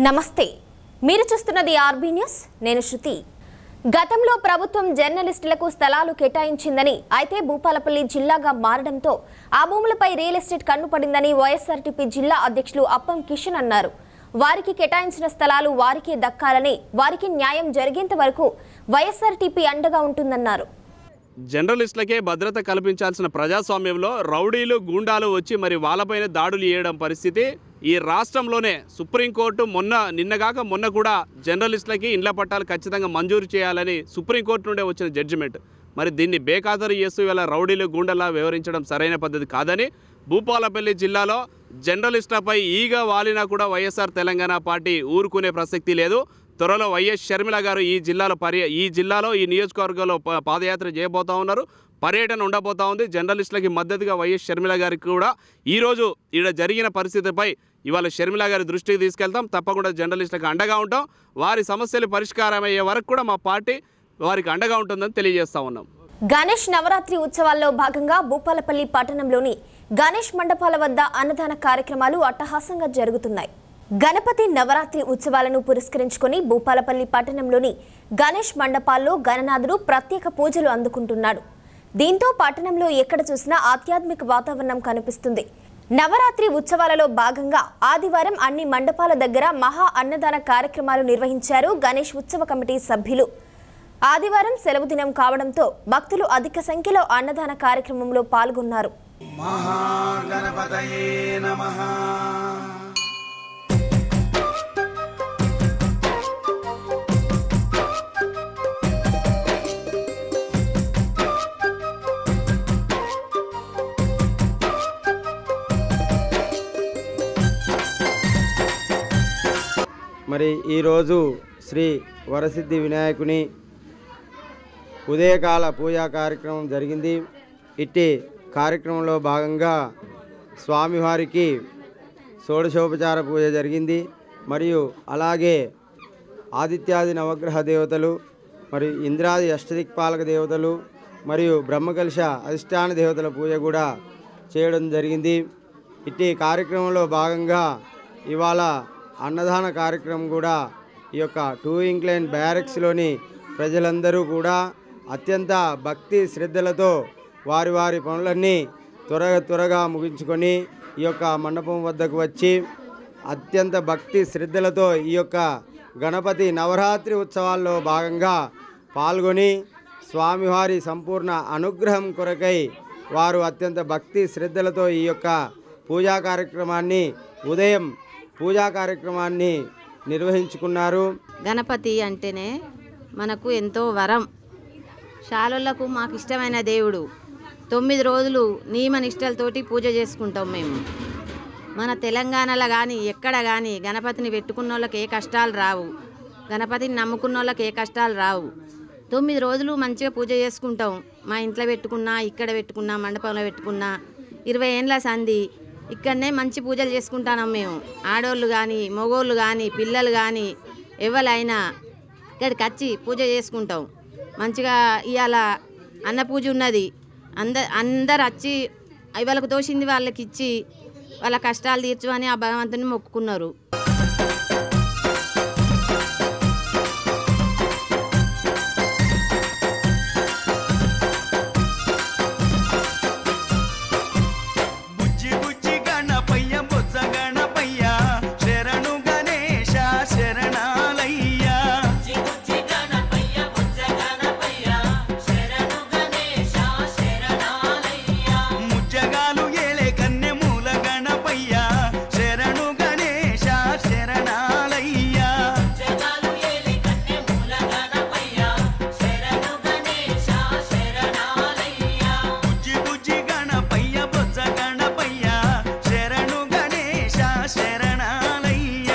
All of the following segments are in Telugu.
నమస్తే మీరు చూస్తున్నది ఆర్బీ న్యూస్ నేను శృతి గతంలో ప్రభుత్వం జర్నలిస్టులకు స్థలాలు కేటాయించిందని అయితే భూపాలపల్లి జిల్లాగా మారడంతో ఆ భూములపై రియల్ ఎస్టేట్ కన్నుపడిందని వైఎస్ఆర్టీపీ జిల్లా అధ్యక్షులు అప్పం కిషన్ అన్నారు వారికి కేటాయించిన స్థలాలు వారికే దక్కాలని వారికి న్యాయం జరిగేంత వరకు వైఎస్ఆర్టీపీ అండగా ఉంటుందన్నారు జర్నలిస్టులకే భద్రత కల్పించాల్సిన ప్రజాస్వామ్యంలో రౌడీలు గూండాలు వచ్చి మరి వాళ్ళపైన దాడులు చేయడం పరిస్థితి ఈ రాష్ట్రంలోనే సుప్రీంకోర్టు మొన్న నిన్నగాక మొన్న కూడా జర్నలిస్టులకి ఇండ్ల పట్టాలు ఖచ్చితంగా మంజూరు చేయాలని సుప్రీంకోర్టు నుండే వచ్చిన జడ్జిమెంట్ మరి దీన్ని బేఖాతరు చేస్తూ ఇలా రౌడీలు గూండలా వ్యవహరించడం సరైన పద్ధతి కాదని భూపాలపల్లి జిల్లాలో జర్నలిస్టులపై ఈగ వాలినా కూడా వైఎస్ఆర్ తెలంగాణ పార్టీ ఊరుకునే ప్రసక్తి లేదు త్వరలో వైఎస్ షర్మిల గారు ఈ జిల్లాలో పర్య ఈ జిల్లాలో ఈ నియోజకవర్గంలో ప- పాదయాత్ర చేయబోతా ఉన్నారు పర్యటన ఉండబోతా ఉంది జర్నలిస్టులకి మద్దతుగా వైఎస్ షర్మిల గారికి కూడా ఈరోజు ఈడ జరిగిన పరిస్థితిపై ఇవాళ షర్మిల గారి దృష్టికి తీసుకెళ్తాం తప్పకుండా జర్నలిస్టులకు అండగా ఉంటాం వారి సమస్యలు పరిష్కారం అయ్యే వరకు కూడా మా పార్టీ వారికి అండగా ఉంటుందని తెలియజేస్తా ఉన్నాం గణేష్ నవరాత్రి ఉత్సవాల్లో భాగంగా భూపాలపల్లి పట్టణంలోని గణేష్ మండపాల వద్ద అన్నదాన కార్యక్రమాలు అట్టహాసంగా జరుగుతున్నాయి గణపతి నవరాత్రి ఉత్సవాలను పురస్కరించుకొని భూపాలపల్లి పట్టణంలోని గణేష్ మండపాల్లో గణనాథుడు ప్రత్యేక పూజలు అందుకుంటున్నాడు దీంతో పట్టణంలో ఎక్కడ చూసినా ఆధ్యాత్మిక వాతావరణం కనిపిస్తుంది నవరాత్రి ఉత్సవాలలో భాగంగా ఆదివారం అన్ని మండపాల దగ్గర మహా అన్నదాన కార్యక్రమాలు నిర్వహించారు గణేష్ ఉత్సవ కమిటీ సభ్యులు ఆదివారం సెలవు దినం కావడంతో భక్తులు అధిక సంఖ్యలో అన్నదాన కార్యక్రమంలో పాల్గొన్నారు महागणपतये नमः మరి ఈరోజు శ్రీ వరసిద్ధి వినాయకుని ఉదయకాల పూజా కార్యక్రమం జరిగింది ఇట్టి కార్యక్రమంలో భాగంగా స్వామివారికి షోడశోపచార పూజ జరిగింది మరియు అలాగే ఆదిత్యాది నవగ్రహ దేవతలు మరియు ఇంద్రాది అష్టదిక్పాలక దేవతలు మరియు బ్రహ్మకలశ అధిష్టాన దేవతల పూజ కూడా చేయడం జరిగింది ఇట్టి కార్యక్రమంలో భాగంగా ఇవాళ అన్నదాన కార్యక్రమం కూడా ఈ యొక్క టూ ఇంక్లైన్ బ్యారెక్స్లోని ప్రజలందరూ కూడా అత్యంత భక్తి శ్రద్ధలతో వారి వారి పనులన్నీ త్వరగా త్వరగా ముగించుకొని ఈ యొక్క మండపం వద్దకు వచ్చి అత్యంత భక్తి శ్రద్ధలతో ఈ యొక్క గణపతి నవరాత్రి ఉత్సవాల్లో భాగంగా పాల్గొని స్వామివారి సంపూర్ణ అనుగ్రహం కొరకై వారు అత్యంత భక్తి శ్రద్ధలతో ఈ యొక్క పూజా కార్యక్రమాన్ని ఉదయం పూజా కార్యక్రమాన్ని నిర్వహించుకున్నారు గణపతి అంటేనే మనకు ఎంతో వరం శాలులకు మాకు ఇష్టమైన దేవుడు తొమ్మిది రోజులు నియమ నిష్టలతోటి పూజ చేసుకుంటాం మేము మన తెలంగాణలో కానీ ఎక్కడ కానీ గణపతిని పెట్టుకున్న వాళ్ళకి ఏ కష్టాలు రావు గణపతిని నమ్ముకున్న వాళ్ళకి ఏ కష్టాలు రావు తొమ్మిది రోజులు మంచిగా పూజ చేసుకుంటాం మా ఇంట్లో పెట్టుకున్నా ఇక్కడ పెట్టుకున్నా మండపంలో పెట్టుకున్నా ఇరవై ఏండ్ల సంధి ఇక్కడనే మంచి పూజలు చేసుకుంటాం మేము ఆడోళ్ళు కానీ మగోళ్ళు కానీ పిల్లలు కానీ ఎవరైనా ఇక్కడికి వచ్చి పూజ చేసుకుంటాం మంచిగా ఇవాళ అన్న పూజ ఉన్నది అంద అందరు వచ్చి వాళ్ళకు తోసింది వాళ్ళకి ఇచ్చి వాళ్ళ కష్టాలు తీర్చమని ఆ భగవంతుని మొక్కుకున్నారు బుజ్జి బుజ్జి గణపయ్య బొజ్జ గణపయ్య శరణు గణేశ శరణాలయ్య ముజ్జగాలు ఏలే కన్నె మూల గణపయ్య శరణు గణేశ శరణాలయ్య బుజ్జి బుజ్జి గణపయ్య బొజ్జ గణపయ్య శరణు గణేశ శరణాలయ్య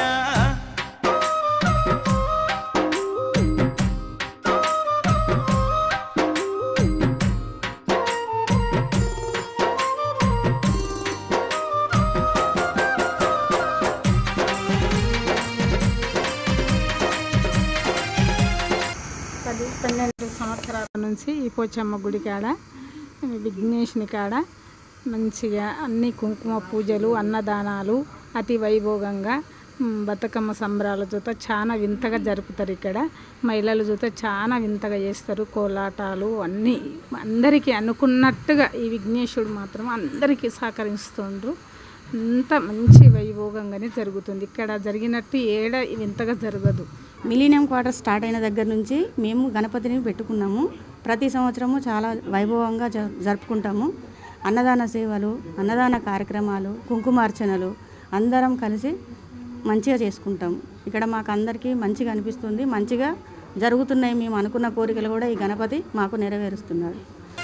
పది పన్నెండు సంవత్సరాల నుంచి ఈ పోచమ్మ గుడి కాడ విఘ్నేష్ని కాడ మంచిగా అన్ని కుంకుమ పూజలు అన్నదానాలు అతి వైభోగంగా మ్, బతుకమ్మ సంబరాల జూత చాలా వింతగా జరుపుతారు ఇక్కడ మహిళల జూత చాలా వింతగా చేస్తారు కోలాటాలు అన్నీ అందరికీ అనుకున్నట్టుగా ఈ విఘ్నేశ్వరుడు మాత్రం అందరికీ సహకరిస్తుండ్రు అంత మంచి వైభోగంగానే జరుగుతుంది ఇక్కడ జరిగినట్టు ఏడ వింతగా జరగదు మిలీనియం క్వార్టర్ స్టార్ట్ అయిన దగ్గర నుంచి మేము గణపతిని పెట్టుకున్నాము ప్రతి సంవత్సరము చాలా వైభవంగా జ- జరుపుకుంటాము అన్నదాన సేవలు అన్నదాన కార్యక్రమాలు కుంకుమార్చనలు అందరం కలిసి మంచిగా చేసుకుంటాం ఇక్కడ మాకు అందరికీ మంచిగా అనిపిస్తుంది మంచిగా జరుగుతున్నాయి మేము అనుకున్న కోరికలు కూడా ఈ గణపతి మాకు నెరవేరుస్తున్నాడు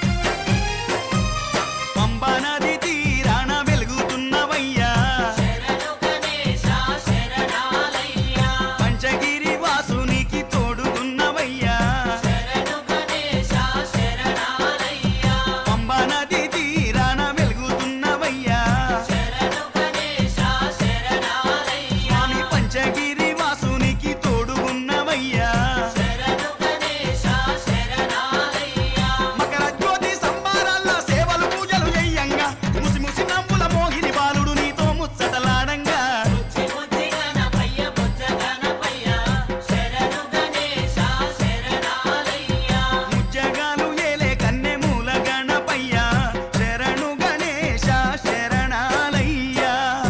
పంబా నది తీరాన వెలుగుతున్నవయ్యా పంచగిరి వాసునికి తోడుకున్నవయ్యా పంబా నది తీరాన వెలుగుతున్నవయ్యా స్వామి పంచగిరి వాసునికి తోడుకున్నవయ్యా మకర జ్యోతి సంబారాల్లో సేవలు పూజలు చెయ్యంగా ముసి ముసి నవ్వుల మోహిని బాలుడు నీతో ముచ్చటలాడంగా ముజ్జగాలు ఏలే కన్నె మూల గణపయ్య శరణు గణేశ శరణాలయ్యా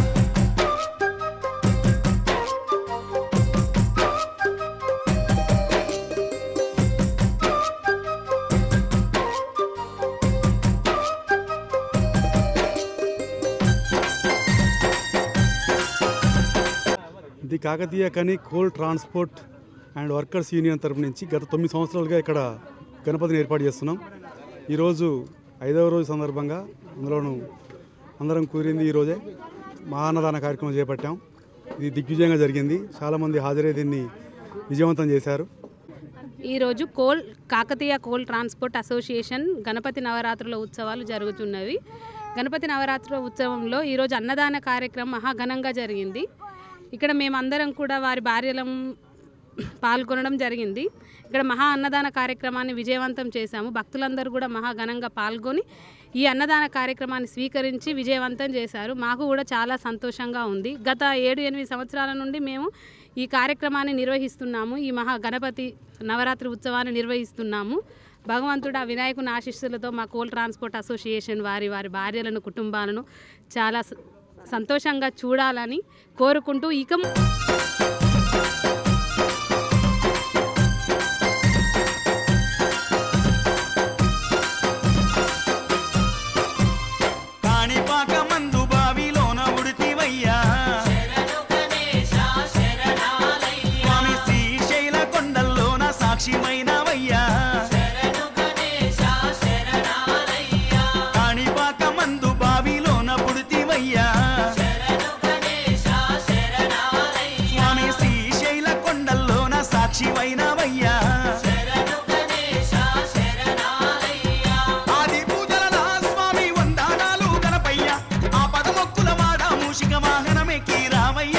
ది కాకతీయ కని coal transport and workers union తరపు నుంచి గత తొమ్మిది సంవత్సరాలుగా ఇక్కడ గణపతిని ఏర్పాటు చేస్తున్నాం ఈరోజు ఐదవ రోజు సందర్భంగా అందులోనూ అందరం కుదిరింది ఈరోజే మహాన్నదాన కార్యక్రమం చేపట్టాం ఇది దిగ్విజయంగా జరిగింది చాలామంది హాజరై దీన్ని విజయవంతం చేశారు ఈరోజు coal Kakatiya coal transport association Ganapati నవరాత్రుల ఉత్సవాలు జరుగుతున్నవి గణపతి నవరాత్రుల ఉత్సవంలో ఈరోజు అన్నదాన కార్యక్రమం మహాఘనంగా జరిగింది ఇక్కడ మేమందరం కూడా వారి భార్యలం పాల్గొనడం జరిగింది ఇక్కడ మహా అన్నదాన కార్యక్రమాన్ని విజయవంతం చేశాము భక్తులందరూ కూడా మహాఘనంగా పాల్గొని ఈ అన్నదాన కార్యక్రమాన్ని స్వీకరించి విజయవంతం చేశారు మాకు కూడా చాలా సంతోషంగా ఉంది గత ఏడు ఎనిమిది సంవత్సరాల నుండి మేము ఈ కార్యక్రమాన్ని నిర్వహిస్తున్నాము ఈ మహా గణపతి నవరాత్రి ఉత్సవాన్ని నిర్వహిస్తున్నాము భగవంతుడు ఆ వినాయకుని ఆశీస్సులతో మా కోల్ ట్రాన్స్పోర్ట్ అసోసియేషన్ వారి వారి భార్యలను కుటుంబాలను చాలా స- సంతోషంగా చూడాలని కోరుకుంటూ ఇక కాణిపాక మందు బావిలోన ఉడితివయ్యా స్వామి శ్రీశైల కొండల్లోన సాక్షిమైనవయ్యా కాణిపాక మందు బావిలోన పుడితివయ్యా స్వామి శ్రీశైల కొండల్లోన సాక్షిమైనవయ్యా ఆది పూజల స్వామి వందనాలు గణపయ్య ఆ పదమొక్కుల వాడ మూషిక వాహనమెక్కి రామయ్య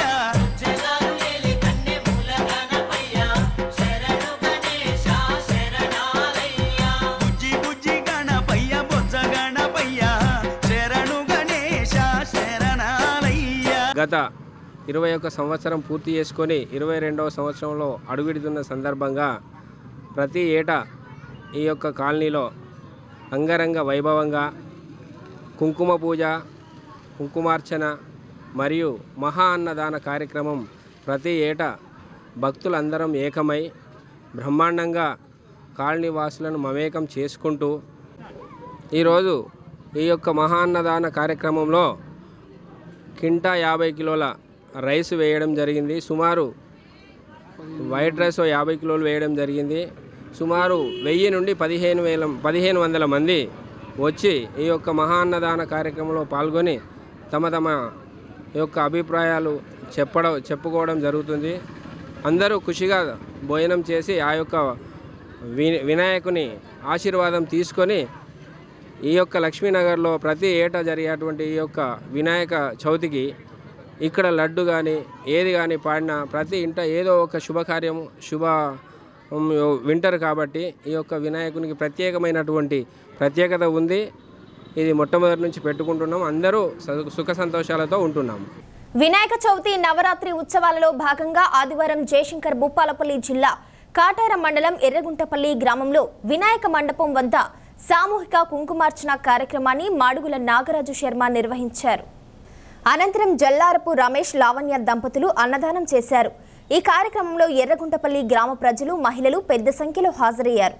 బుజ్జి బుజ్జి గణపయ్య బొజ్జ గణపయ్య శరణు గణేశ శరణాలయ్య గత ఇరవై ఒక్క సంవత్సరం పూర్తి చేసుకొని ఇరవై రెండవ సంవత్సరంలో అడుగుడుతున్న సందర్భంగా ప్రతి ఏటా ఈ యొక్క కాలనీలో అంగరంగ వైభవంగా కుంకుమ పూజ కుంకుమార్చన మరియు మహా అన్నదాన కార్యక్రమం ప్రతి ఏటా భక్తులందరం ఏకమై బ్రహ్మాండంగా కాలనీ వాసులను మమేకం చేసుకుంటూ ఈరోజు ఈ యొక్క మహా అన్నదాన కార్యక్రమంలో కింటా యాభై కిలోల రైస్ వేయడం జరిగింది సుమారు వైట్ రైస్ ఓ యాభై కిలోలు వేయడం జరిగింది సుమారు వెయ్యి నుండి పదిహేను వేల పదిహేను వందల మంది వచ్చి ఈ యొక్క మహా అన్నదాన కార్యక్రమంలో పాల్గొని తమ తమ యొక్క అభిప్రాయాలు చెప్పడం చెప్పుకోవడం జరుగుతుంది అందరూ ఖుషిగా భోజనం చేసి ఆ యొక్క వి వినాయకుని ఆశీర్వాదం తీసుకొని ఈ యొక్క లక్ష్మీనగర్లో ప్రతి ఏటా జరిగేటువంటి ఈ యొక్క వినాయక చవితికి ఇక్కడ లడ్డు కానీ ఏది కానీ పాడినా ప్రతి ఇంట ఏదో ఒక శుభకార్యము శుభ ఉమ్, వింటారు కాబట్టి ఈ యొక్క వినాయకునికి ప్రత్యేకమైనటువంటి ప్రత్యేకత ఉంది ఇది మొట్టమొదటి నుంచి పెట్టుకుంటున్నాం అందరూ స- సుఖ సంతోషాలతో ఉంటున్నాము వినాయక చవితి నవరాత్రి ఉత్సవాలలో భాగంగా ఆదివారం జయశంకర్ భూపాలపల్లి జిల్లా కాటార మండలం ఎర్రగుంటపల్లి గ్రామంలో వినాయక మండపం వద్ద సామూహిక కుంకుమార్చన కార్యక్రమాన్ని మాడుగుల నాగరాజు శర్మ నిర్వహించారు అనంతరం జల్లారపు రమేష్ లావణ్య దంపతులు అన్నదానం చేశారు ఈ కార్యక్రమంలో ఎర్రగుంటపల్లి గ్రామ ప్రజలు మహిళలు పెద్ద సంఖ్యలో హాజరయ్యారు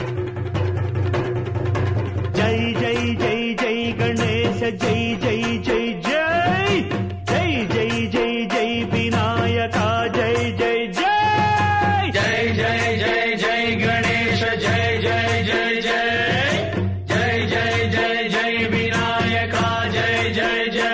జై జై జై జై గణేశ జై జై జై జై జై జై జై జై వినాయక జై జై జై జై జై జై జై గణేశ జై జై జై జై జై జై జై జై వినాయక జై జై జై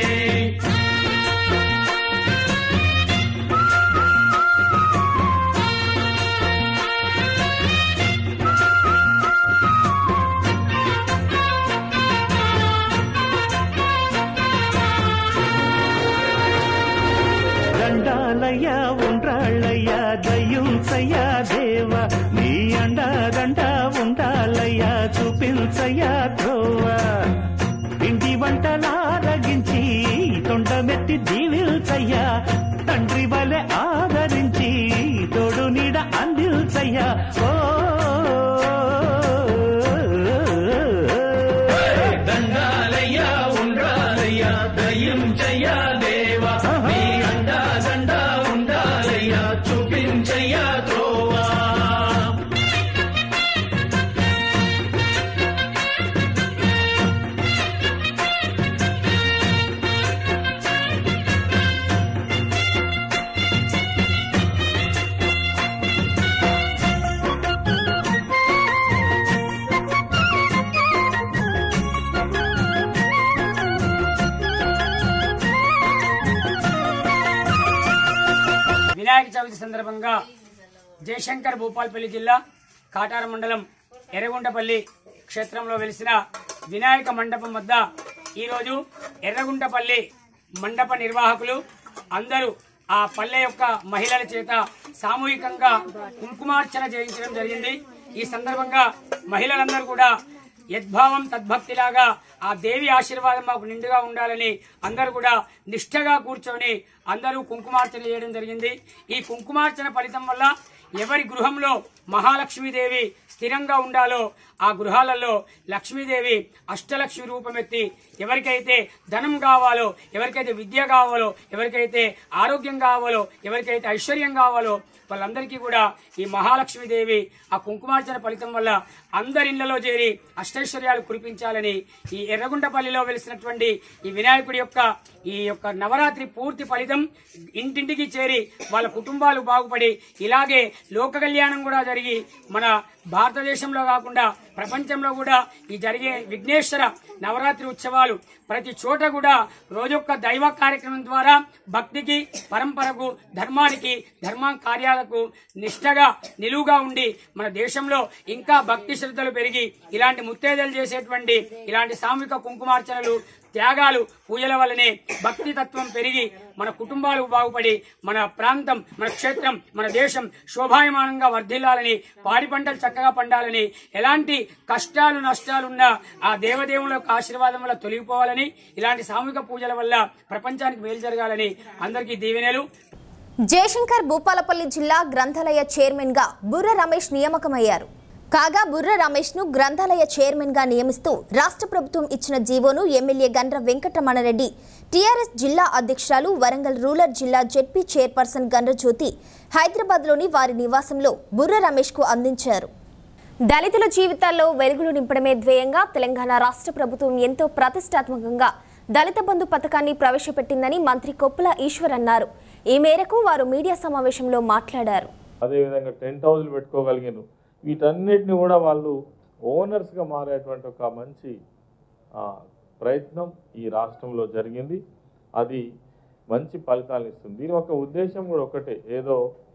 దండాలయ్య ఉండ్రాళ్ళయ్య దయ్యుంచయ్య దేవ నీ అండదండ ఉండాలయ్య చూపించయ్య ధ్రువ ఇంటి వంటలారగించి తొండమెత్తి దీవిల్చయ్య తండ్రి వలె ఆదరించి తోడు నీడ అందిల్చయ్య ఓ దండాలయ్య ఉండ్రాలయ్య దయ్యుంచయ్య దేవ నీ అండదండ ఉండాలయ్య చూపించయ్య ధ్రువా వినాయక చవితి సందర్భంగా జయశంకర్ భూపాల్పల్లి జిల్లా కాటార మండలం ఎర్రగుంటపల్లి క్షేత్రంలో వెలిసిన వినాయక మండపం వద్ద ఈరోజు ఎర్రగుంటపల్లి మండప నిర్వాహకులు అందరూ ఆ పల్లె యొక్క మహిళల చేత సామూహికంగా కుంకుమార్చన చేయించడం జరిగింది ఈ సందర్భంగా మహిళలందరూ కూడా యద్భావం తద్భక్తిలాగా ఆ దేవి ఆశీర్వాదం మాకు నిండుగా ఉండాలని అందరూ కూడా నిష్ఠగా కూర్చొని అందరూ కుంకుమార్చన చేయడం జరిగింది ఈ కుంకుమార్చన ఫలితం వల్ల ఎవరి గృహంలో మహాలక్ష్మీదేవి స్థిరంగా ఉండాలో ఆ గృహాలలో లక్ష్మీదేవి అష్టలక్ష్మి రూపమెత్తి ఎవరికైతే ధనం కావాలో ఎవరికైతే విద్య కావాలో ఎవరికైతే ఆరోగ్యం కావాలో ఎవరికైతే ఐశ్వర్యం కావాలో వాళ్ళందరికీ కూడా ఈ మహాలక్ష్మీదేవి ఆ కుంకుమార్చన ఫలితం వల్ల అందరి ఇళ్లలో చేరి అష్టైశ్వర్యాలు కురిపించాలని ఈ ఎర్రగుంటపల్లిలో వెలిసినటువంటి ఈ వినాయకుడి యొక్క ఈ యొక్క నవరాత్రి పూర్తి ఫలితం ఇంటింటికి చేరి వాళ్ళ కుటుంబాలు బాగుపడి ఇలాగే లోక కళ్యాణం కూడా జరిగి మన భారతదేశంలో కాకుండా ప్రపంచంలో కూడా ఈ జరిగే విఘ్నేశ్వర నవరాత్రి ఉత్సవాలు ప్రతి చోట కూడా రోజొక్క దైవ కార్యక్రమం ద్వారా భక్తికి పరంపరకు ధర్మానికి ధర్మం కార్యాలకు నిష్ఠగా నిలువుగా ఉండి మన దేశంలో ఇంకా భక్తి శ్రద్ధలు పెరిగి ఇలాంటి ముత్తేదలు చేసేటువంటి ఇలాంటి సామూహిక కుంకుమార్చనలు త్యాగాలు పూజల వల్లనే భక్తి తత్వం పెరిగి మన కుటుంబాలు బాగుపడి మన ప్రాంతం మన క్షేత్రం మన దేశం శోభాయమానంగా వర్ధిల్లాలని పాడి పంటలు చక్కగా పండాలని ఎలాంటి కష్టాలు నష్టాలున్నా ఆ దేవదేవుల యొక్క ఆశీర్వాదం వల్ల తొలగిపోవాలని ఇలాంటి సామూహిక పూజల వల్ల ప్రపంచానికి మేలు జరగాలని అందరికీ దీవెనలు జయశంకర్ భూపాలపల్లి జిల్లా గ్రంథాలయ చైర్మన్ గా బుర్ర రమేష్ నియామకమయ్యారు కాగా బుర్ర రమేష్ ను గ్రంథాలయ చైర్మన్ గా నియమిస్తూ రాష్ట్ర ప్రభుత్వం ఇచ్చిన జీవోను ఎమ్మెల్యే గండ్ర వెంకటరమణరెడ్డి టీఆర్ఎస్ జిల్లా అధ్యక్షురాలు వరంగల్ రూరల్ జిల్లా జెడ్పీ చైర్పర్సన్ గండ్రజ్యోతి హైదరాబాద్లోని వారి నివాసంలో బుర్ర రమేష్ కు అందించారు దళితుల జీవితాల్లో వెలుగులు నింపడమే ధ్యేయంగా తెలంగాణ రాష్ట్ర ప్రభుత్వం ఎంతో ప్రతిష్టాత్మకంగా దళిత బంధు పథకాన్ని ప్రవేశపెట్టిందని మంత్రి కొప్పుల ఈశ్వర్ అన్నారు ఈ మేరకు వారు మీడియా సమావేశంలో మాట్లాడారు అదేవిధంగా టెంట్ హౌస్లు పెట్టుకోగలిగారు వీటన్నిటిని కూడా వాళ్ళు ఓనర్స్గా మారేటువంటి ఒక మంచి ఆ, ప్రయత్నం ఈ రాష్ట్రంలో జరిగింది అది మంచి ఫలితాలు ఇస్తుంది దీని యొక్క ఉద్దేశం కూడా ఒకటే ఏదో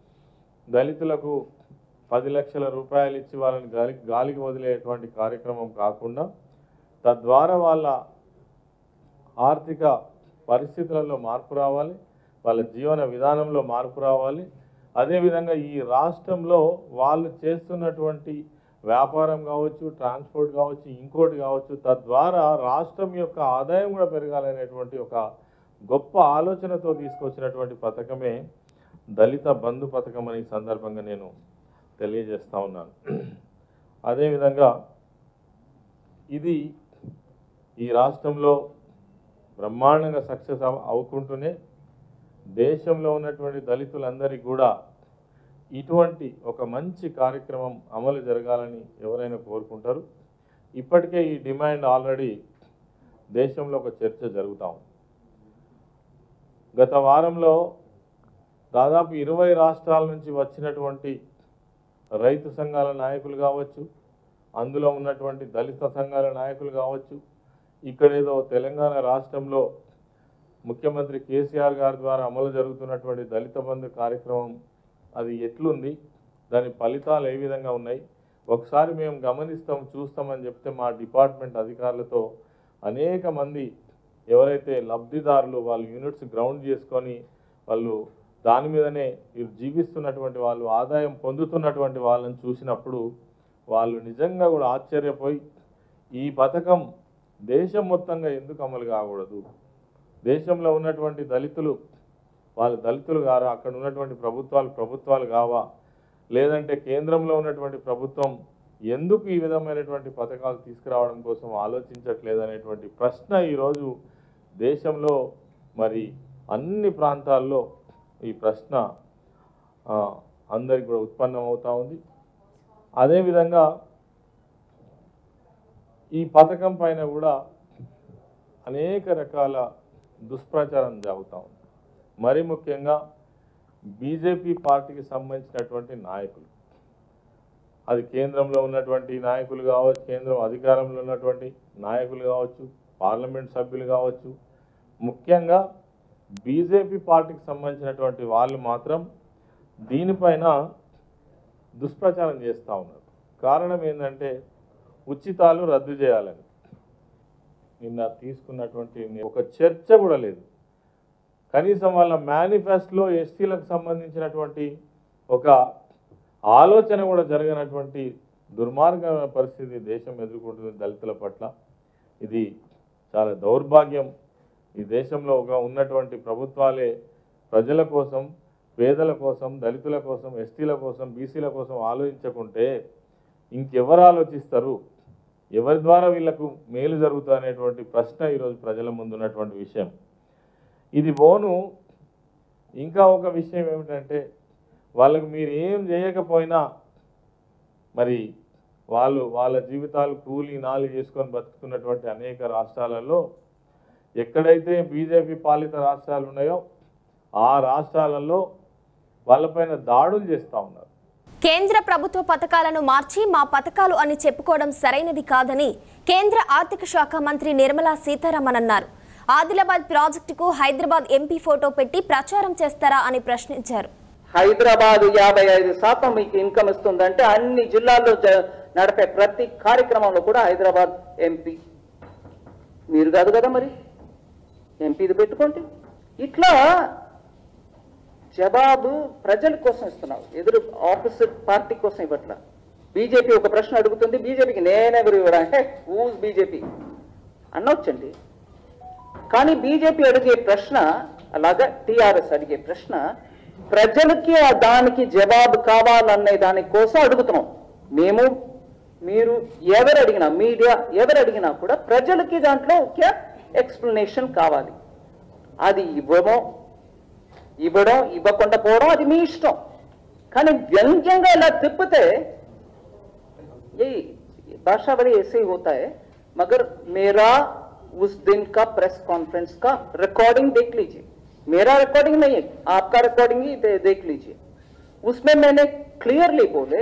దళితులకు పది లక్షల రూపాయలు ఇచ్చి వాళ్ళని గాలి గాలికి వదిలేటువంటి కార్యక్రమం కాకుండా తద్వారా వాళ్ళ ఆర్థిక పరిస్థితులలో మార్పు రావాలి వాళ్ళ జీవన విధానంలో మార్పు రావాలి అదేవిధంగా ఈ రాష్ట్రంలో వాళ్ళు చేస్తున్నటువంటి వ్యాపారం కావచ్చు ట్రాన్స్పోర్ట్ కావచ్చు ఇంకోటి కావచ్చు తద్వారా రాష్ట్రం యొక్క ఆదాయం కూడా పెరగాలనేటువంటి ఒక గొప్ప ఆలోచనతో తీసుకొచ్చినటువంటి పథకమే దళిత బంధు పథకం అని ఈ సందర్భంగా నేను తెలియజేస్తా ఉన్నాను అదేవిధంగా ఇది ఈ రాష్ట్రంలో బ్రహ్మాండంగా సక్సెస్ అవ అవ్వకుంటూనే దేశంలో ఉన్నటువంటి దళితులందరికీ కూడా ఇటువంటి ఒక మంచి కార్యక్రమం అమలు జరగాలని ఎవరైనా కోరుకుంటారు ఇప్పటికే ఈ డిమాండ్ ఆల్రెడీ దేశంలో ఒక చర్చ జరుగుతూ ఉంది గత వారంలో దాదాపు ఇరవై రాష్ట్రాల నుంచి వచ్చినటువంటి రైతు సంఘాల నాయకులు కావచ్చు అందులో ఉన్నటువంటి దళిత సంఘాల నాయకులు కావచ్చు ఇక్కడేదో తెలంగాణ రాష్ట్రంలో ముఖ్యమంత్రి కేసీఆర్ గారి ద్వారా అమలు జరుగుతున్నటువంటి దళిత బంధు కార్యక్రమం అది ఎట్లుంది దాని ఫలితాలు ఏ విధంగా ఉన్నాయి ఒకసారి మేము గమనిస్తాం చూస్తామని చెప్తే మా డిపార్ట్మెంట్ అధికారులతో అనేక మంది ఎవరైతే లబ్ధిదారులు వాళ్ళు యూనిట్స్ గ్రౌండ్ చేసుకొని వాళ్ళు దాని మీదనే వీరు జీవిస్తున్నటువంటి వాళ్ళు ఆదాయం పొందుతున్నటువంటి వాళ్ళని చూసినప్పుడు వాళ్ళు నిజంగా కూడా ఆశ్చర్యపోయి ఈ పథకం దేశం మొత్తంగా ఎందుకు అమలు కాకూడదు దేశంలో ఉన్నటువంటి దళితులు వాళ్ళు దళితులు గారా అక్కడ ఉన్నటువంటి ప్రభుత్వాలు ప్రభుత్వాలు కావా లేదంటే కేంద్రంలో ఉన్నటువంటి ప్రభుత్వం ఎందుకు ఈ విధమైనటువంటి పథకాలు తీసుకురావడం కోసం ఆలోచించట్లేదనేటువంటి ప్రశ్న ఈరోజు దేశంలో మరి అన్ని ప్రాంతాల్లో ఈ ప్రశ్న ఆ, అందరికి కూడా ఉత్పన్నం అవుతా ఉంది అదేవిధంగా ఈ పథకం పైన కూడా అనేక రకాల దుష్ప్రచారం జరుగుతూ ఉంది మరి ముఖ్యంగా బీజేపీ పార్టీకి సంబంధించినటువంటి నాయకులు అది కేంద్రంలో ఉన్నటువంటి నాయకులు కావచ్చు కేంద్రం అధికారంలో ఉన్నటువంటి నాయకులు కావచ్చు పార్లమెంట్ సభ్యులు కావచ్చు ముఖ్యంగా బీజేపీ పార్టీకి సంబంధించినటువంటి వాళ్ళు మాత్రం దీనిపైన దుష్ప్రచారం చేస్తూ ఉన్నారు కారణం ఏంటంటే ఉచితాలు రద్దు చేయాలని నిన్న తీసుకున్నటువంటి ఒక చర్చ కూడా లేదు కనీసం వాళ్ళ మేనిఫెస్టోలో ఎస్టీలకు సంబంధించినటువంటి ఒక ఆలోచన కూడా జరగనటువంటి దుర్మార్గమైన పరిస్థితి దేశం ఎదుర్కొంటుంది దళితుల పట్ల ఇది చాలా దౌర్భాగ్యం ఈ దేశంలో ఒక ఉన్నటువంటి ప్రభుత్వాలే ప్రజల కోసం పేదల కోసం దళితుల కోసం ఎస్టీల కోసం బీసీల కోసం ఆలోచించకుంటే ఇంకెవరు ఆలోచిస్తారు ఎవరి ద్వారా వీళ్ళకు మేలు జరుగుతుంది అనేటువంటి ప్రశ్న ఈరోజు ప్రజల ముందు ఉన్నటువంటి విషయం ఇది బోను ఇంకా ఒక విషయం ఏమిటంటే వాళ్ళకు మీరు ఏం చేయకపోయినా మరి వాళ్ళు వాళ్ళ జీవితాలు కూలి నాలి చేసుకొని బతుకుతున్నటువంటి అనేక రాష్ట్రాలలో ఎక్కడైతే బీజేపీ పాలిత రాష్ట్రాలు ఉన్నాయో ఆ రాష్ట్రాలలో వాళ్ళపైన దాడులు చేస్తూ ఉన్నారు కేంద్ర ప్రభుత్వ పథకాలను మార్చి మా పథకాలు అని చెప్పుకోవడం సరైనది కాదని కేంద్ర ఆర్థిక శాఖ మంత్రి నిర్మలా సీతారామన్ అన్నారు ఆదిలాబాద్ ప్రాజెక్టుకు హైదరాబాద్ ఎంపీ ఫోటో పెట్టి ప్రచారం చేస్తారా అని ప్రశ్నించారు హైదరాబాద్ యాభై ఐదు శాతం మీకు ఇన్కమ్ ఇస్తుందంటే అన్ని జిల్లాల్లో జ- నడిపే ప్రతి కార్యక్రమంలో కూడా హైదరాబాద్ ఎంపీ మీరు కాదు కదా మరి ఎంపీది పెట్టుకోండి ఇట్లా జవాబు ప్రజల కోసం ఇస్తున్నావు ఎదురు ఆపోజిట్ పార్టీ కోసం ఇవ్వట్లా బీజేపీ ఒక ప్రశ్న అడుగుతుంది బీజేపీకి నేనెవరు ఇవ్వడా అంటే ఊజ్ బీజేపీ అనొచ్చండి కానీ బీజేపీ అడిగే ప్రశ్న అలాగా టిఆర్ఎస్ అడిగే ప్రశ్న ప్రజలకి ఆ దానికి జవాబు కావాలనే దాని కోసం అడుగుతున్నాం మేము మీరు ఎవరు అడిగినా మీడియా ఎవరు అడిగినా కూడా ప్రజలకి దాంట్లో ఒక ఎక్స్ప్లెనేషన్ కావాలి అది ఇవ్వమో ఇవ్వడం ఇవ్వకుండా పోవడం అది మీ ఇష్టం కానీ వ్యంగ్యంగా ఇలా తిప్పితే ये भाषा बड़ी ऐसे ही होता है मगर मेरा उस दिन का प्रेस कॉन्फ्रेंस का रिकॉर्डिंग देख लीजिए मेरा रिकॉर्डिंग नहीं है आपका रिकॉर्डिंग ही दे, देख लीजिए उसमें मैंने क्लियरली बोले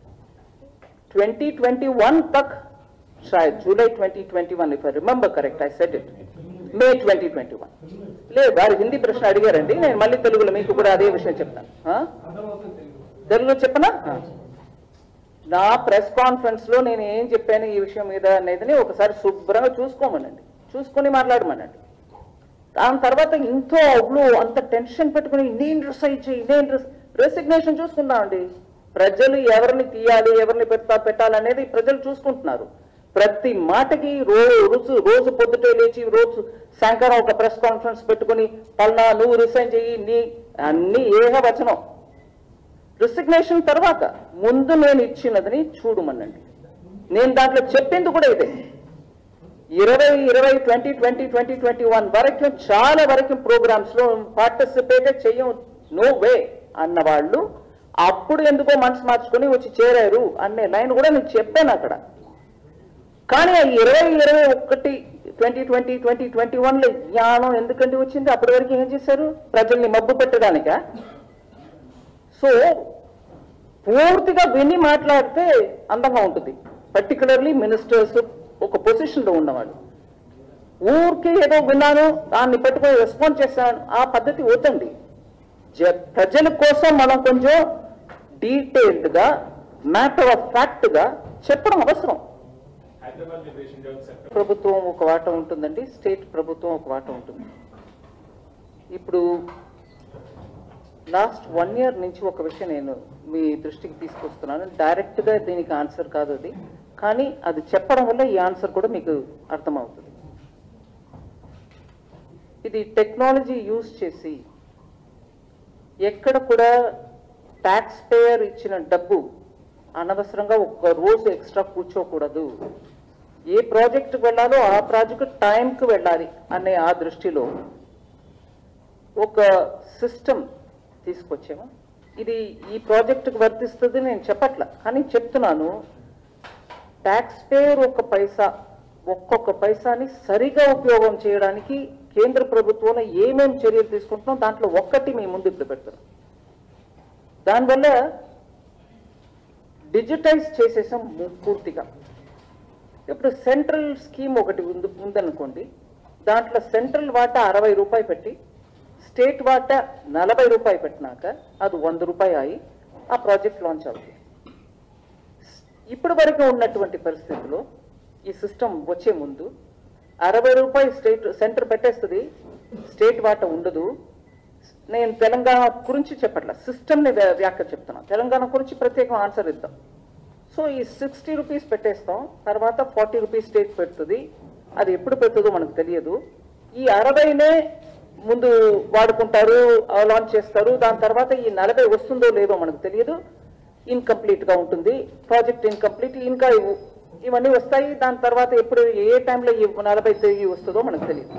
2021 तक शायद July 2021 if I remember correct I said it May twenty twenty one లేదు వారు హిందీ ప్రశ్న అడిగారండి నేను మళ్ళీ తెలుగులో మీకు కూడా అదే విషయం చెప్తాను ఆ? తెలుగులో చెప్పనా ఆ. నా ప్రెస్ కాన్ఫరెన్స్ లో నేను ఏం చెప్పాను ఈ విషయం మీద అనేది ఒకసారి శుభ్రంగా చూసుకోమనండి చూసుకొని మాట్లాడమనండి దాని తర్వాత ఇంతో అవ్లు అంత టెన్షన్ పెట్టుకుని నేను రిసైడ్ చేయి నేను రెసిగ్నేషన్ చూసుకుందామండి ప్రజలు ఎవరిని తీయాలి ఎవరిని పెట్టా పెట్టాలనేది ప్రజలు చూసుకుంటున్నారు ప్రతి మాటకి రోజు రోజు పొద్దుటే లేచి రోజు సాయంకాలం ఒక ప్రెస్ కాన్ఫరెన్స్ పెట్టుకొని పల్నా నువ్వు రిసైన్ చెయ్యి నీ అన్ని ఏకవచనం రిసిగ్నేషన్ తర్వాత ముందు నేను ఇచ్చినదని చూడమనండి నేను దాంట్లో చెప్పింది కూడా ఇదే ఇరవై ఇరవై twenty twenty twenty twenty one వరకు చాలా వరకు ప్రోగ్రామ్స్ లో పార్టిసిపేట్ చెయ్యం నో వే అన్న వాళ్ళు అప్పుడు ఎందుకో మనసు మార్చుకొని వచ్చి చేరారు అనే లైన్ కూడా నేను చెప్పాను అక్కడ కానీ ఆ ఇరవై ఇరవై ఒకటి ట్వంటీ ట్వంటీ ట్వంటీ ట్వంటీ వన్లో జ్ఞానం ఎందుకంటే వచ్చింది అప్పటి వరకు ఏం చేశారు ప్రజల్ని మబ్బు పెట్టడానిక సో పూర్తిగా విని మాట్లాడితే అందంగా ఉంటుంది పర్టికులర్లీ మినిస్టర్స్ ఒక పొజిషన్లో ఉన్నవాళ్ళు ఊరికే ఏదో విన్నాను దాన్ని పెట్టుకొని రెస్పాండ్ చేశాను ఆ పద్ధతి వద్దండి జ- ప్రజల కోసం మనం కొంచెం డీటెయిల్డ్ గా మ్యాటర్ ఆఫ్ ఫ్యాక్ట్ గా చెప్పడం అవసరం ప్రభుత్వం ఒక వాట ఉంటుందండి స్టేట్ ప్రభుత్వం ఒక వాట ఉంటుంది ఇప్పుడు లాస్ట్ వన్ ఇయర్ నుంచి ఒక విషయం నేను మీ దృష్టికి తీసుకొస్తున్నాను డైరెక్ట్ గా దీనికి ఆన్సర్ కాదు అది కానీ అది చెప్పడం వల్ల ఈ ఆన్సర్ కూడా మీకు అర్థమవుతుంది ఇది టెక్నాలజీ యూజ్ చేసి ఎక్కడ కూడా ట్యాక్స్ పేయర్ ఇచ్చిన డబ్బు అనవసరంగా ఒక రోజు ఎక్స్ట్రా కూర్చోకూడదు ఏ ప్రాజెక్టుకు వెళ్ళాలో ఆ ప్రాజెక్టు టైంకి వెళ్ళాలి అనే ఆ దృష్టిలో ఒక సిస్టమ్ తీసుకొచ్చాము ఇది ఈ ప్రాజెక్టుకు వర్తిస్తుంది నేను చెప్పట్ల కానీ చెప్తున్నాను ట్యాక్స్ పేయర్ ఒక పైసా ఒక్కొక్క పైసాని సరిగా ఉపయోగం చేయడానికి కేంద్ర ప్రభుత్వంలో ఏమేం చర్యలు తీసుకుంటున్నాం దాంట్లో ఒక్కటి మీ ముందు ఇప్పుడు పెడతాం దానివల్ల డిజిటైజ్ చేసేసాం ము- పూర్తిగా ఇప్పుడు సెంట్రల్ స్కీమ్ ఒకటి ఉంది ఉందనుకోండి దాంట్లో సెంట్రల్ వాటా అరవై రూపాయి పెట్టి స్టేట్ వాటా నలభై రూపాయి పెట్టినాక అది వంద రూపాయి అయి ఆ ప్రాజెక్ట్ లాంచ్ అవుతుంది ఇప్పటి వరకు ఉన్నటువంటి పరిస్థితిలో ఈ సిస్టమ్ వచ్చే ముందు అరవై రూపాయలు స్టేట్ సెంటర్ పెట్టేస్తుంది స్టేట్ వాటా ఉండదు నేను తెలంగాణ గురించి చెప్పట్ల సిస్టమ్ని వ్యాఖ్య చెప్తున్నా తెలంగాణ గురించి ప్రత్యేకం ఆన్సర్ ఇద్దాం సో ఈ సిక్స్టీ రూపీస్ పెట్టేస్తాం తర్వాత ఫార్టీ రూపీస్ స్టేట్ పెడుతుంది అది ఎప్పుడు పెడుతుందో మనకు తెలియదు ఈ అరవైనే ముందు వాడుకుంటారు లాంచ్ చేస్తారు దాని తర్వాత ఈ నలభై వస్తుందో లేదో మనకు తెలియదు ఇన్కంప్లీట్ గా ఉంటుంది ప్రాజెక్ట్ ఇన్కంప్లీట్ ఇంకా ఇవ్- ఇవన్నీ వస్తాయి దాని తర్వాత ఎప్పుడు ఏ టైంలో ఈ నలభై తిరిగి వస్తుందో మనకు తెలియదు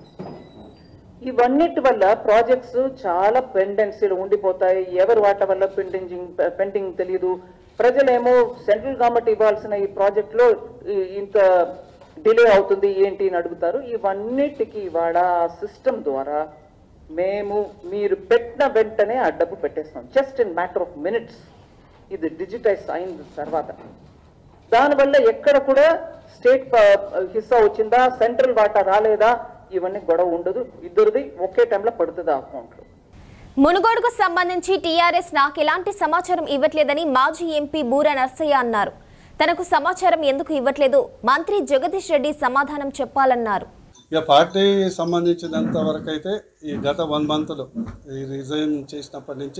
ఇవన్నిటి వల్ల ప్రాజెక్ట్స్ చాలా పెండెన్సీలు ఉండిపోతాయి ఎవరు వాటి వల్ల పెండింగ్ పెండింగ్ తెలియదు ప్రజలేమో సెంట్రల్ గవర్నమెంట్ ఇవ్వాల్సిన ఈ ప్రాజెక్ట్ లో ఈ- ఇంత డిలే అవుతుంది ఏంటి అని అడుగుతారు ఇవన్నిటికీ ఇవాళ సిస్టమ్ ద్వారా మేము మీరు పెట్టిన వెంటనే ఆ డబ్బు పెట్టేస్తాం just in matter of minutes ఇది డిజిటైజ్ అయిన తర్వాత దానివల్ల ఎక్కడ కూడా స్టేట్ హిస్సా వచ్చిందా సెంట్రల్ వాటా రాలేదా ఇవన్నీ గొడవ ఉండదు ఇద్దరిది ఒకే టైంలో పడుతుంది ఆ అకౌంట్లో మునుగోడుకు సంబంధించి టీఆర్ఎస్ నాకు ఎలాంటి సమాచారం ఇవ్వట్లేదని మాజీ ఎంపీ బూర నర్సయ్య అన్నారు తనకు సమాచారం ఎందుకు ఇవ్వట్లేదు మంత్రి జగదీష్ రెడ్డి సమాధానం చెప్పాలన్నారు ఇక పార్టీ సంబంధించినంత వరకు అయితే ఈ గత వన్ మంత్లో ఈ రిజైన్ చేసినప్పటి నుంచి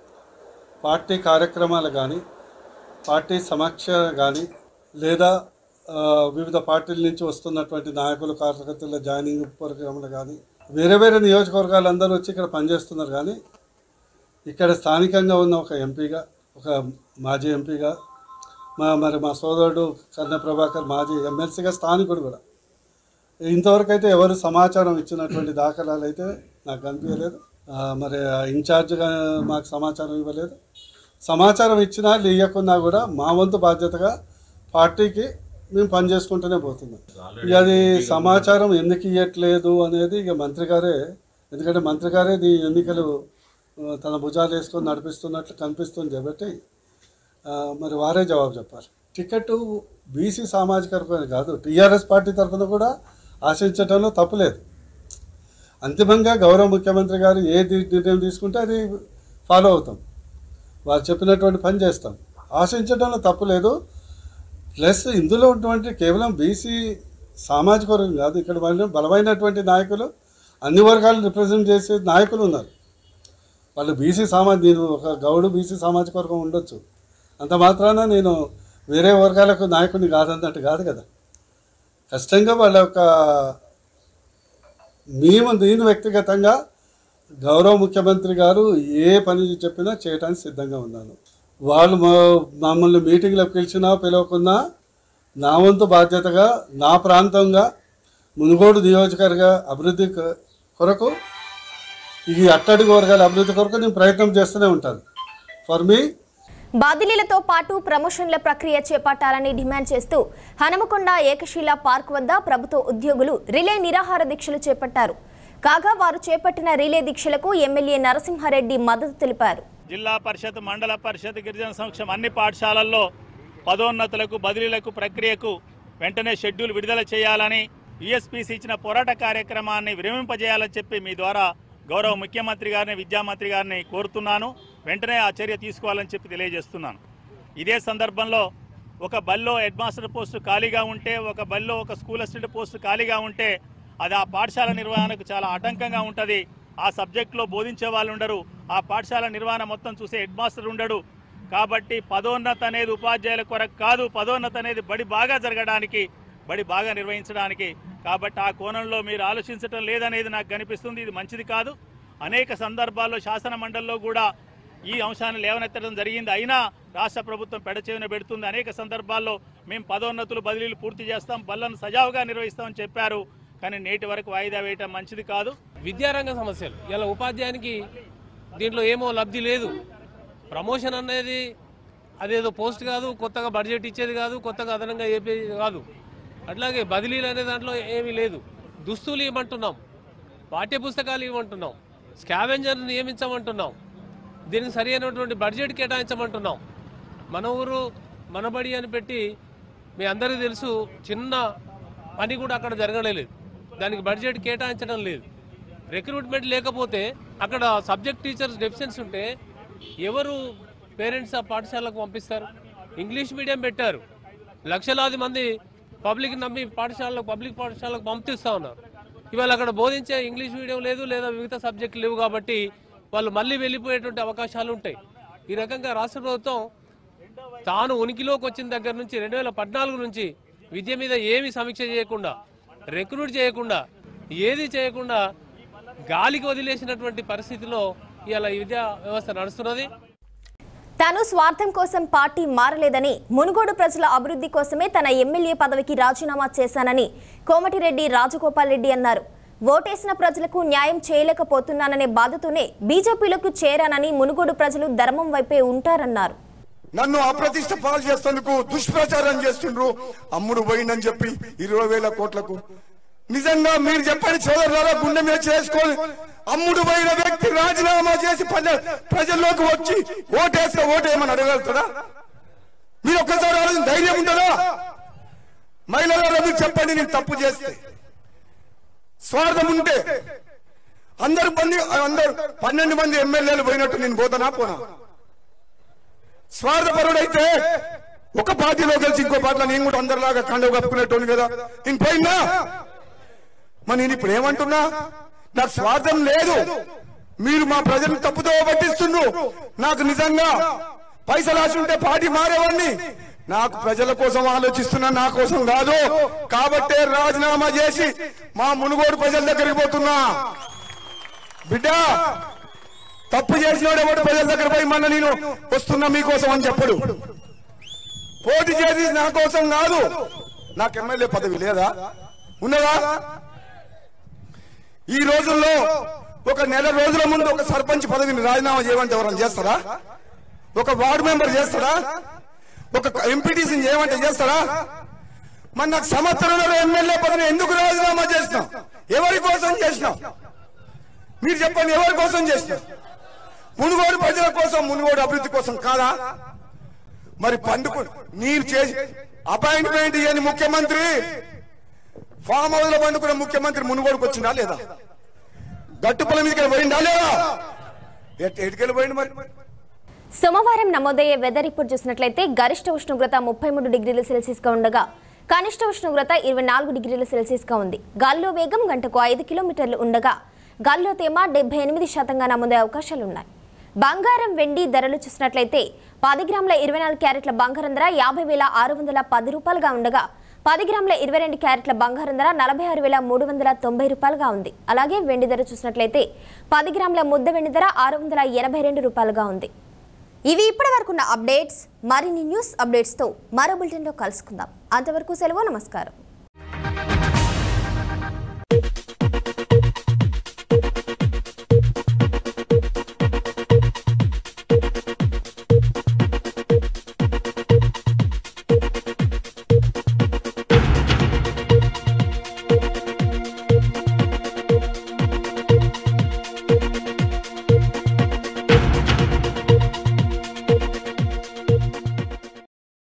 పార్టీ కార్యక్రమాలు కానీ పార్టీ సమక్ష కానీ లేదా ఆ, వివిధ పార్టీల నుంచి వస్తున్నటువంటి నాయకులు కార్యకర్తల జాయినింగ్ ప్రోగ్రాములు కానీ వేరే వేరే నియోజకవర్గాలు అందరూ వచ్చి ఇక్కడ పనిచేస్తున్నారు కానీ ఇక్కడ స్థానికంగా ఉన్న ఒక ఎంపీగా ఒక మాజీ ఎంపీగా మా మరి మా సోదరుడు కర్ణ ప్రభాకర్ మాజీ ఎమ్మెల్సీగా స్థానికుడు కూడా ఇంతవరకు అయితే ఎవరు సమాచారం ఇచ్చినటువంటి దాఖలాలు అయితే నాకు కనిపించలేదు ఆ, మరి ఆ ఇన్ఛార్జ్గా మాకు సమాచారం ఇవ్వలేదు సమాచారం ఇచ్చినా ఇవ్వకున్నా కూడా మా వంతు బాధ్యతగా పార్టీకి మేము పని చేసుకుంటూనే పోతున్నాం ఇక అది సమాచారం ఎందుకు ఇవ్వట్లేదు అనేది ఇక మంత్రి గారే ఎందుకంటే మంత్రి గారే ఈ ఎన్నికలు ఆ, తన భుజాలు వేసుకొని నడిపిస్తున్నట్లు కనిపిస్తుంది కాబట్టి ఆ, మరి వారే జవాబు చెప్పాలి టికెట్ బీసీ సామాజిక వర్గం కాదు టీఆర్ఎస్ పార్టీ తరఫున కూడా ఆశించడంలో తప్పులేదు అంతిమంగా గౌరవ ముఖ్యమంత్రి గారు ఏ ది- నిర్ణయం తీసుకుంటే అది ఫాలో అవుతాం వారు చెప్పినటువంటి పని చేస్తాం ఆశించడంలో తప్పులేదు ప్లస్ ఇందులో ఉన్నటువంటి కేవలం బీసీ సామాజిక వర్గం కాదు ఇక్కడ వాళ్ళు బలమైనటువంటి నాయకులు అన్ని వర్గాలు రిప్రజెంట్ చేసే నాయకులు ఉన్నారు వాళ్ళు బీసీ సామాజిక నేను ఒక గౌడు బీసీ సామాజిక వర్గం ఉండొచ్చు అంత మాత్రాన నేను వేరే వర్గాలకు నాయకుడిని కాదన్నట్టు కాదు కదా ఖచ్చితంగా వాళ్ళ యొక్క మేము నేను వ్యక్తిగతంగా గౌరవ ముఖ్యమంత్రి గారు ఏ పని చెప్పినా చేయడానికి సిద్ధంగా ఉన్నాను వాళ్ళు మా- మమ్మల్ని మీటింగ్లకు పిలిచినా పిలవకున్నా నా వంతు బాధ్యతగా నా ప్రాంతంగా మునుగోడు నియోజకవర్గ అభివృద్ధి కొ- కొరకు ఈ అట్టడుగు వర్గాల అభివృద్ధి కొరకు నేను ప్రయత్నం చేస్తూనే ఉంటాను ఫర్ మీ బాధిలీలతో పాటు ప్రమోషన్ల ప్రక్రియ చేపట్టాలని డిమాండ్ చేస్తూ హనుమకొండ ఏకశిలా పార్క్ వద్ద ప్రభుత్వ ఉద్యోగులు రిలే నిరాహార దీక్షలు చేపట్టారు కాగా వారు చేపట్టిన రిలే దీక్షలకు ఎమ్మెల్యే నరసింహారెడ్డి మద్దతు తెలిపారు జిల్లా పరిషత్ మండల పరిషత్ గిరిజన సంక్షేమ అన్ని పాఠశాలల్లో పదోన్నతులకు బదిలీలకు ప్రక్రియకు వెంటనే షెడ్యూల్ విడుదల చేయాలని యుఎస్పిసి ఇచ్చిన పోరాట కార్యక్రమాన్ని విరమింపజేయాలని చెప్పి మీ ద్వారా గౌరవ ముఖ్యమంత్రి గారిని విద్యామంత్రి గారిని కోరుతున్నాను వెంటనే ఆ చర్య తీసుకోవాలని చెప్పి తెలియజేస్తున్నాను ఇదే సందర్భంలో ఒక బల్లో హెడ్ మాస్టర్ పోస్టు ఖాళీగా ఉంటే ఒక బల్లో ఒక స్కూల్ అసిస్టెంట్ పోస్టు ఖాళీగా ఉంటే అది ఆ పాఠశాల నిర్వహణకు చాలా ఆటంకంగా ఉంటుంది ఆ సబ్జెక్టులో బోధించే వాళ్ళు ఉండరు ఆ పాఠశాల నిర్వహణ మొత్తం చూసే హెడ్ మాస్టర్ ఉండడు కాబట్టి పదోన్నత అనేది ఉపాధ్యాయుల కొరకు కాదు పదోన్నత అనేది బడి బాగా జరగడానికి బడి బాగా నిర్వహించడానికి కాబట్టి ఆ కోణంలో మీరు ఆలోచించడం లేదనేది నాకు కనిపిస్తుంది ఇది మంచిది కాదు అనేక సందర్భాల్లో శాసన మండలిలో కూడా ఈ అంశాన్ని లేవనెత్తడం జరిగింది అయినా రాష్ట్ర ప్రభుత్వం పెడచేవిన పెడుతుంది అనేక సందర్భాల్లో మేము పదోన్నతులు బదిలీలు పూర్తి చేస్తాం బళ్ళను సజావుగా నిర్వహిస్తామని చెప్పారు కానీ నేటి వరకు వాయిదా వేయటం మంచిది కాదు విద్యారంగ సమస్యలు ఇలా ఉపాధ్యాయునికి దీంట్లో ఏమో లబ్ధి లేదు ప్రమోషన్ అనేది అదేదో పోస్ట్ కాదు కొత్తగా బడ్జెట్ ఇచ్చేది కాదు కొత్తగా అదనంగా ఏపేది కాదు అట్లాగే బదిలీలు అనే దాంట్లో ఏమీ లేదు దుస్తులు ఇవ్వమంటున్నాం పాఠ్య పుస్తకాలు ఇవ్వమంటున్నాం స్కావెంజర్ నియమించమంటున్నాం దీనికి సరి అయినటువంటి బడ్జెట్ కేటాయించమంటున్నాం మన ఊరు మనబడి అని పెట్టి మీ అందరికీ తెలుసు చిన్న పని కూడా అక్కడ జరగలేదు దానికి బడ్జెట్ కేటాయించడం లేదు రిక్రూట్మెంట్ లేకపోతే అక్కడ సబ్జెక్ట్ టీచర్స్ డెఫిషియన్స్ ఉంటే ఎవరు పేరెంట్స్ ఆ పాఠశాలకు పంపిస్తారు ఇంగ్లీష్ మీడియం పెట్టారు లక్షలాది మంది పబ్లిక్ నమ్మి పాఠశాలకు పబ్లిక్ పాఠశాలకు పంపిస్తూ ఉన్నారు ఇవాళ అక్కడ బోధించే ఇంగ్లీష్ మీడియం లేదు లేదా వివిధ సబ్జెక్టులు లేవు కాబట్టి వాళ్ళు మళ్ళీ వెళ్ళిపోయేటువంటి అవకాశాలు ఉంటాయి ఈ రకంగా రాష్ట్ర ప్రభుత్వం తాను ఉనికిలోకి వచ్చిన దగ్గర నుంచి రెండు వేల పద్నాలుగు నుంచి విద్య మీద ఏమి సమీక్ష చేయకుండా రిక్రూట్ చేయకుండా ఏది చేయకుండా గాలికి వదిలేసినటువంటి పరిస్థితిలో ఇవాళ ఈ విద్యా వ్యవస్థ నడుస్తున్నది తాను స్వార్థం కోసం పార్టీ మారలేదని మునుగోడు ప్రజల అభివృద్ధి కోసమే తన ఎమ్మెల్యే పదవికి రాజీనామా చేశానని కోమటిరెడ్డి రాజగోపాల్ రెడ్డి అన్నారు ఓటేసిన ప్రజలకు న్యాయం చేయలేకపోతున్నాననే బాధతోనే బీజేపీలోకి చేరానని మునుగోడు ప్రజలు ధర్మం వైపే ఉంటారన్నారు నన్ను అప్రతిష్ట పాలు చేస్తేందుకు దుష్ప్రచారం చేస్తుండ్రు అమ్ముడు పోయిందని చెప్పి ఇరవై వేల కోట్లకు నిజంగా మీరు చెప్పండి సోదరులారా గుండె మీద చేసుకొని అమ్ముడు పోయిన వ్యక్తి రాజీనామా చేసి ప్రజ- ప్రజల్లోకి వచ్చి ఓటేస్తే ఓటేయమని అడగలుగుతాడా మీరు ఒక్కసారి ఆలోచన ధైర్యం ఉంటుందా మహిళలారా మీరు చెప్పండి నేను తప్పు చేస్తే స్వార్థం ఉంటే అందరు మంది అందరు పన్నెండు మంది ఎమ్మెల్యేలు పోయినట్టు నేను పోతానా పోనా స్వార్థపరుడైతే ఒక పార్టీలో కలిసి ఇంకో పార్టీలో నేను కూడా అందరిలాగా కండవ కప్పుకునేటోని కదా నేను పోయినా మరి నేను ఇప్పుడు ఏమంటున్నా నాకు స్వార్థం లేదు మీరు మా ప్రజలను తప్పుదో పట్టిస్తుండ్రు నాకు నిజంగా పైసలు ఆశ ఉంటే పార్టీ మారేవాడిని నాకు ప్రజల కోసం ఆలోచిస్తున్నా నా కోసం కాదు కాబట్టే రాజీనామా చేసి మా మునుగోడు ప్రజల దగ్గరికి పోతున్నా బిడ్డ తప్పు చేసినాడు ఎవడు ప్రజల దగ్గర పోయి మన నేను వస్తున్నా మీకోసం అని చెప్పడు పోటీ చేసి నా కోసం కాదు నాకు ఎమ్మెల్యే పదవి లేదా ఉన్నదా ఈ రోజుల్లో ఒక నెల రోజుల ముందు ఒక సర్పంచ్ పదవిని రాజీనామా చేయమంటే ఎవరైనా చేస్తారా ఒక వార్డు మెంబర్ చేస్తారా ఒక ఎంపీటీసీని చేయమంటే చేస్తారా మరి నాకు సంవత్సరంలో ఎమ్మెల్యే పదవిని ఎందుకు రాజీనామా చేసినాం ఎవరి కోసం చేసినాం మీరు చెప్పండి ఎవరి కోసం చేసినాం మునుగోడు ప్రజల కోసం మునుగోడు అభివృద్ధి కోసం కాదా మరి పండుకు మీరు చేసి అపాయింట్మెంట్ ఇవ్వని ముఖ్యమంత్రి ఫామ్ హౌస్ లో పండుకున్న ముఖ్యమంత్రి మునుగోడుకు వచ్చిందా లేదా గట్టుపల మీదకి పోయిందా లేదా ఎట్- ఎటుకెళ్ళి పోయింది మరి సోమవారం నమోదయ్యే వెదర్ రిపోర్ట్ చూసినట్లయితే గరిష్ట ఉష్ణోగ్రత ముప్పై మూడు డిగ్రీల సెల్సియస్ గా ఉండగా కనిష్ట ఉష్ణోగ్రత ఇరవై నాలుగు డిగ్రీల సెల్సియస్ గా ఉంది గాల్లో వేగం గంటకు ఐదు కిలోమీటర్లు ఉండగా గాల్లో తేమ డెబ్బై ఎనిమిది శాతంగా నమోదయ్యే అవకాశాలున్నాయి బంగారం వెండి ధరలు చూసినట్లయితే పది గ్రాముల ఇరవై నాలుగు క్యారెట్ల బంగారం ధర యాభై వేల ఆరు వందల పది రూపాయలుగా ఉండగా పది గ్రాముల ఇరవై రెండు క్యారెట్ల బంగారం ధర నలభై ఆరు వేల మూడు వందల తొంభై రూపాయలుగా ఉంది అలాగే వెండి ధర చూసినట్లయితే పది గ్రాముల ముద్ద వెండి ధర ఆరు వందల ఎనభై రెండు రూపాయలుగా ఉంది ఇవి ఇప్పటి వరకున్న అప్డేట్స్ మరిన్ని న్యూస్ అప్డేట్స్తో మరో బులెటిన్లో కలుసుకుందాం అంతవరకు సెలవు నమస్కారం